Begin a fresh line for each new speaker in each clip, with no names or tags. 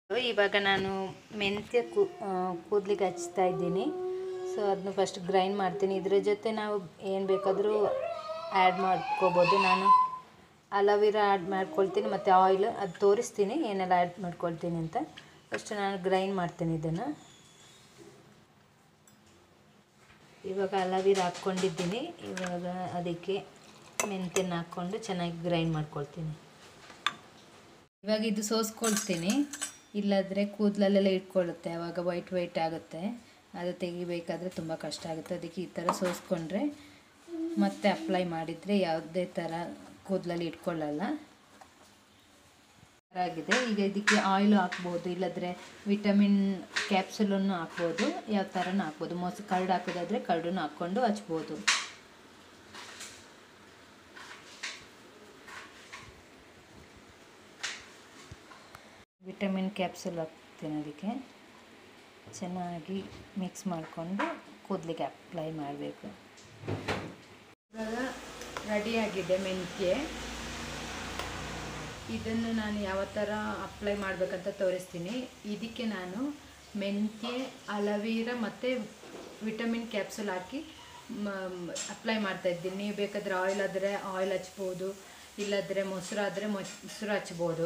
ಇವಾಗ ನಾನು ಮೆಂತ್ಯ ಕೂ ಕೂದಲಿಗೆ ಹಚ್ತಾ ಇದ್ದೀನಿ ಸೊ ಅದನ್ನ ಫಸ್ಟ್ ಗ್ರೈಂಡ್ ಮಾಡ್ತೀನಿ ಇದ್ರ ಜೊತೆ ನಾವು ಏನು ಬೇಕಾದರೂ ಆ್ಯಡ್ ಮಾಡ್ಕೋಬೋದು ನಾನು ಅಲೋವಿರಾ ಆ್ಯಡ್ ಮಾಡ್ಕೊಳ್ತೀನಿ ಮತ್ತು ಆಯಿಲ್ ಅದು ತೋರಿಸ್ತೀನಿ ಏನೆಲ್ಲ ಆ್ಯಡ್ ಮಾಡ್ಕೊಳ್ತೀನಿ ಅಂತ ಫಸ್ಟ್ ನಾನು ಗ್ರೈಂಡ್ ಮಾಡ್ತೀನಿ ಇದನ್ನು ಇವಾಗ ಅಲೋವಿರಾ ಹಾಕ್ಕೊಂಡಿದ್ದೀನಿ ಇವಾಗ ಅದಕ್ಕೆ ಮೆಂತ್ಯನ ಹಾಕ್ಕೊಂಡು ಚೆನ್ನಾಗಿ ಗ್ರೈಂಡ್ ಮಾಡ್ಕೊಳ್ತೀನಿ ಇವಾಗ ಇದು ಸೋಸ್ಕೊಳ್ತೀನಿ ಇಲ್ಲಾಂದರೆ ಕೂದಲಲ್ಲೆಲ್ಲ ಇಟ್ಕೊಳ್ಳುತ್ತೆ ಆವಾಗ ವೈಟ್ ವೈಟ್ ಆಗುತ್ತೆ ಅದು ತೆಗಿಬೇಕಾದ್ರೆ ತುಂಬ ಕಷ್ಟ ಆಗುತ್ತೆ ಅದಕ್ಕೆ ಈ ಥರ ಸೋಸ್ಕೊಂಡ್ರೆ ಮತ್ತೆ ಅಪ್ಲೈ ಮಾಡಿದರೆ ಯಾವುದೇ ಥರ ಕೂದಲಲ್ಲಿ ಇಟ್ಕೊಳ್ಳಲ್ಲ ಆಗಿದೆ ಈಗ ಇದಕ್ಕೆ ಆಯಿಲು ಹಾಕ್ಬೋದು ಇಲ್ಲಾಂದರೆ ವಿಟಮಿನ್ ಕ್ಯಾಪ್ಸುಲನ್ನು ಹಾಕ್ಬೋದು ಯಾವ ಥರನೂ ಹಾಕ್ಬೋದು ಮೊಸ ಕರ್ಡ್ ಹಾಕೋದಾದರೆ ಕರ್ಡನ್ನು ಹಾಕ್ಕೊಂಡು ಹಚ್ಬೋದು ವಿಟಮಿನ್ ಕ್ಯಾಪ್ಸುಲ್ ಹಾಕ್ತೀನಿ ಅದಕ್ಕೆ ಚೆನ್ನಾಗಿ ಮಿಕ್ಸ್ ಮಾಡಿಕೊಂಡು ಕೂದಲಿಗೆ ಅಪ್ಲೈ ಮಾಡಬೇಕು ಇವಾಗ ರೆಡಿಯಾಗಿದೆ ಮೆಂತ್ಯೆ ಇದನ್ನು ನಾನು ಯಾವ ಥರ ಅಪ್ಲೈ ಮಾಡಬೇಕಂತ ತೋರಿಸ್ತೀನಿ ಇದಕ್ಕೆ ನಾನು ಮೆಂತ್ಯೆ ಅಲವೀರ ಮತ್ತು ವಿಟಮಿನ್ ಕ್ಯಾಪ್ಸುಲ್ ಹಾಕಿ ಅಪ್ಲೈ ಮಾಡ್ತಾ ಇದ್ದೀನಿ ನೀವು ಬೇಕಾದರೆ ಆಯಿಲ್ ಆದರೆ ಆಯಿಲ್ ಹಚ್ಬೋದು ಇಲ್ಲಾದರೆ ಮೊಸರು ಆದರೆ ಮೊಸರು ಹಚ್ಬೋದು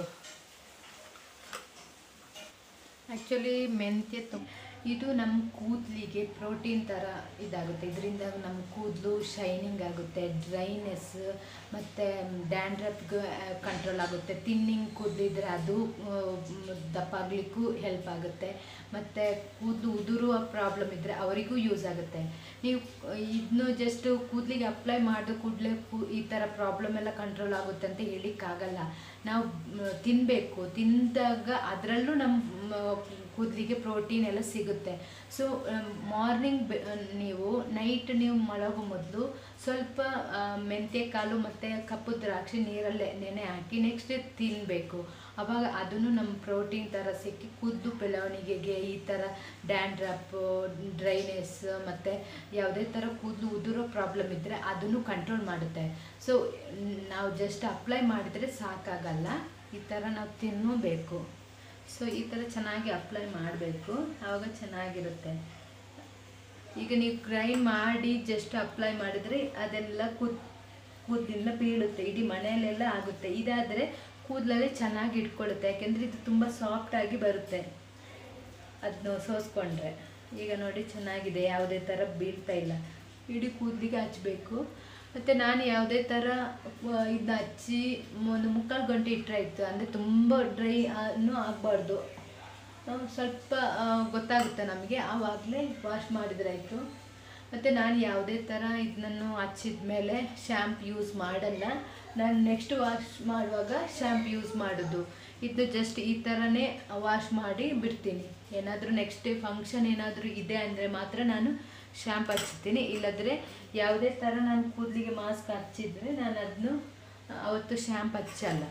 ಆ್ಯಕ್ಚುಲಿ ಮೆಂತ್ಯ ತುಂಬ ಇದು ನಮ್ಮ ಕೂದಲಿಗೆ ಪ್ರೋಟೀನ್ ಥರ ಇದಾಗುತ್ತೆ ಇದರಿಂದ ನಮ್ಮ ಕೂದಲು ಶೈನಿಂಗ್ ಆಗುತ್ತೆ ಡ್ರೈನೆಸ್ ಮತ್ತು ಡ್ಯಾಂಡ್ರಫ್ಗೆ ಕಂಟ್ರೋಲ್ ಆಗುತ್ತೆ ತಿನ್ನಿಂಗ್ ಕೂದಲಿದ್ರೆ ಅದು ಆ, ದಪ್ಪ ಆಗಲಿಕ್ಕೂ ಹೆಲ್ಪ್ ಆಗುತ್ತೆ ಮತ್ತು ಕೂದಲು ಉದುರುವ ಪ್ರಾಬ್ಲಮ್ ಇದ್ದರೆ ಅವರಿಗೂ ಯೂಸ್ ಆಗುತ್ತೆ ನೀವು ಇದನ್ನು ಜಸ್ಟ್ ಕೂದಲಿಗೆ ಅಪ್ಲೈ ಮಾಡಿದ ಕೂಡಲೇ ಕೂ ಈ ಥರ ಪ್ರಾಬ್ಲಮ್ ಎಲ್ಲ ಕಂಟ್ರೋಲ್ ಆಗುತ್ತೆ ಅಂತ ಹೇಳಿಕ್ಕಾಗಲ್ಲ ನಾವು ತಿನ್ನಬೇಕು ತಿಂದಾಗ ಅದರಲ್ಲೂ ನಮ್ಮ ಕೂದಲಿಗೆ ಪ್ರೋಟೀನ್ ಎಲ್ಲ ಸಿಗುತ್ತೆ ಸೊ ಮಾರ್ನಿಂಗ್ ನೀವು ನೈಟ್ ನೀವು ಮಲಗೋ ಮೊದಲು ಸ್ವಲ್ಪ ಆ, ಮೆಂತ್ಯ ಕಾಳು ಮತ್ತು ಕಪ್ಪು ದ್ರಾಕ್ಷಿ ನೀರಲ್ಲೇ ನೆನೆ ಹಾಕಿ ನೆಕ್ಸ್ಟ್ ತಿನ್ನಬೇಕು ಅವಾಗ ಅದನ್ನು ನಮ್ಮ ಪ್ರೋಟೀನ್ ಥರ ಸಿಕ್ಕಿ ಕೂದಲು ಬೆಳವಣಿಗೆಗೆ ಈ ಥರ ಡ್ಯಾಂಡ್ರಪ್ ಡ್ರೈನೆಸ್ ಮತ್ತು ಯಾವುದೇ ಥರ ಕೂದಲು ಉದುರೋ ಪ್ರಾಬ್ಲಮ್ ಇದ್ದರೆ ಅದನ್ನು ಕಂಟ್ರೋಲ್ ಮಾಡುತ್ತೆ ಸೊ ನಾವು ಜಸ್ಟ್ ಅಪ್ಲೈ ಮಾಡಿದರೆ ಸಾಕಾಗಲ್ಲ ಈ ಥರ ನಾವು ತಿನ್ನಬೇಕು ಸೊ ಈ ಥರ ಚೆನ್ನಾಗಿ ಅಪ್ಲೈ ಮಾಡಬೇಕು ಆವಾಗ ಚೆನ್ನಾಗಿರುತ್ತೆ ಈಗ ನೀವು ಗ್ರೈಂಡ್ ಮಾಡಿ ಜಸ್ಟ್ ಅಪ್ಲೈ ಮಾಡಿದರೆ ಅದೆಲ್ಲ ಕೂದ್ ಕೂದಲೆಲ್ಲ ಬೀಳುತ್ತೆ ಇಡೀ ಮನೆಯಲ್ಲೆಲ್ಲ ಆಗುತ್ತೆ ಇದಾದರೆ ಕೂದಲಲ್ಲಿ ಚೆನ್ನಾಗಿ ಇಟ್ಕೊಳ್ಳುತ್ತೆ ಯಾಕೆಂದರೆ ಇದು ತುಂಬ ಸಾಫ್ಟಾಗಿ ಬರುತ್ತೆ ಅದನ್ನು ಸೋಸ್ಕೊಂಡ್ರೆ ಈಗ ನೋಡಿ ಚೆನ್ನಾಗಿದೆ ಯಾವುದೇ ಥರ ಬೀಳ್ತಾ ಇಲ್ಲ ಇಡೀ ಕೂದಲಿಗೆ ಹಚ್ಚಬೇಕು ಮತ್ತು ನಾನು ಯಾವುದೇ ಥರ ಇದನ್ನ ಹಚ್ಚಿ ಒಂದು ಮುಕ್ಕಾಲು ಗಂಟೆ ಇಟ್ಟರೆ ಆಯಿತು ಅಂದರೆ ತುಂಬ ಡ್ರೈ ಅನ್ನೂ ಆಗಬಾರ್ದು ಸ್ವಲ್ಪ ಆ, ಗೊತ್ತಾಗುತ್ತೆ ನಮಗೆ ಆವಾಗಲೇ ವಾಶ್ ಮಾಡಿದ್ರಾಯಿತು ಮತ್ತು ನಾನು ಯಾವುದೇ ಥರ ಇದನ್ನು ಹಚ್ಚಿದ ಮೇಲೆ ಶ್ಯಾಂಪ್ ಯೂಸ್ ಮಾಡಲ್ಲ ನಾನು ನೆಕ್ಸ್ಟ್ ವಾಶ್ ಮಾಡುವಾಗ ಶ್ಯಾಂಪ್ ಯೂಸ್ ಮಾಡೋದು ಇದು ಜಸ್ಟ್ ಈ ಥರನೇ ವಾಶ್ ಮಾಡಿ ಬಿಡ್ತೀನಿ ಏನಾದರೂ ನೆಕ್ಸ್ಟ್ ಡೇ ಫಂಕ್ಷನ್ ಏನಾದರೂ ಇದೆ ಅಂದರೆ ಮಾತ್ರ ನಾನು ಶ್ಯಾಂಪ್ ಹಚ್ತೀನಿ ಇಲ್ಲದ್ರೆ ಯಾವುದೇ ಥರ ನಾನು ಕೂದಲಿಗೆ ಮಾಸ್ಕ್ ಹಚ್ಚಿದ್ರೆ ನಾನು ಅದನ್ನು ಅವತ್ತು ಶ್ಯಾಂಪ್ ಹಚ್ಚಲ್ಲ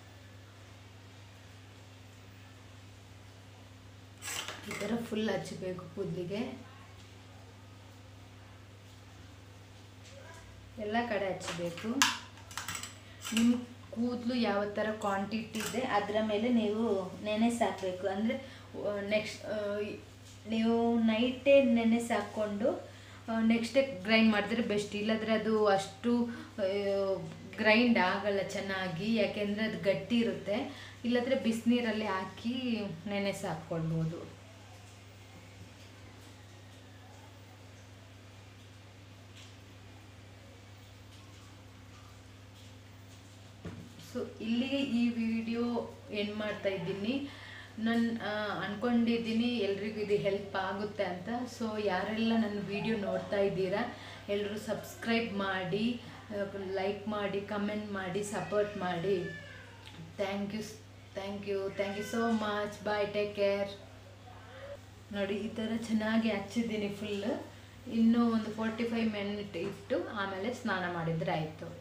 ಈ ಥರ ಫುಲ್ ಹಚ್ಚಬೇಕು ಕೂದಲಿಗೆ ಎಲ್ಲ ಕಡೆ ಹಚ್ಚಬೇಕು ನಿಮ್ಮ ಕೂದಲು ಯಾವ ಥರ ಕ್ವಾಂಟಿಟಿ ಇದೆ ಅದರ ಮೇಲೆ ನೀವು ನೆನೆಸಿ ಹಾಕಬೇಕು ಅಂದರೆ ನೆಕ್ಸ್ಟ್ ನೀವು ನೈಟೇ ನೆನೆಸಿ ಹಾಕ್ಕೊಂಡು ನೆಕ್ಸ್ಟ್ ಡೇ ಗ್ರೈಂಡ್ ಮಾಡಿದ್ರೆ ಬೆಸ್ಟ್ ಇಲ್ಲಾಂದರೆ ಅದು ಅಷ್ಟು ಗ್ರೈಂಡ್ ಆಗಲ್ಲ ಚೆನ್ನಾಗಿ ಯಾಕೆಂದರೆ ಅದು ಗಟ್ಟಿ ಇರುತ್ತೆ ಇಲ್ಲಾಂದರೆ ಬಿಸಿನೀರಲ್ಲಿ ಹಾಕಿ ನೆನೆಸಿ ಹಾಕ್ಕೊಳ್ಬೋದು ಸೊ ಇಲ್ಲಿಗೆ ಈ ವಿಡಿಯೋ ಎಂಡ್ ಮಾಡ್ತಾ ಇದ್ದೀನಿ ನಾನು ಅಂದ್ಕೊಂಡಿದ್ದೀನಿ ಎಲ್ರಿಗೂ ಇದು ಹೆಲ್ಪ್ ಆಗುತ್ತೆ ಅಂತ ಸೊ ಯಾರೆಲ್ಲ ನನ್ನ ವಿಡಿಯೋ ನೋಡ್ತಾ ಇದ್ದೀರಾ ಎಲ್ಲರೂ ಸಬ್ಸ್ಕ್ರೈಬ್ ಮಾಡಿ ಲೈಕ್ ಮಾಡಿ ಕಮೆಂಟ್ ಮಾಡಿ ಸಪೋರ್ಟ್ ಮಾಡಿ thank you thank you thank you so much bye take care ನೋಡಿ ಈ ಥರ ಚೆನ್ನಾಗಿ ಹಚ್ಚಿದ್ದೀನಿ ಫುಲ್ ಇನ್ನೂ ಒಂದು ಫೋರ್ಟಿ ಫೈವ್ ಮಿನಿಟ್ ಇಟ್ಟು ಆಮೇಲೆ ಸ್ನಾನ ಮಾಡಿದರೆ ಆಯಿತು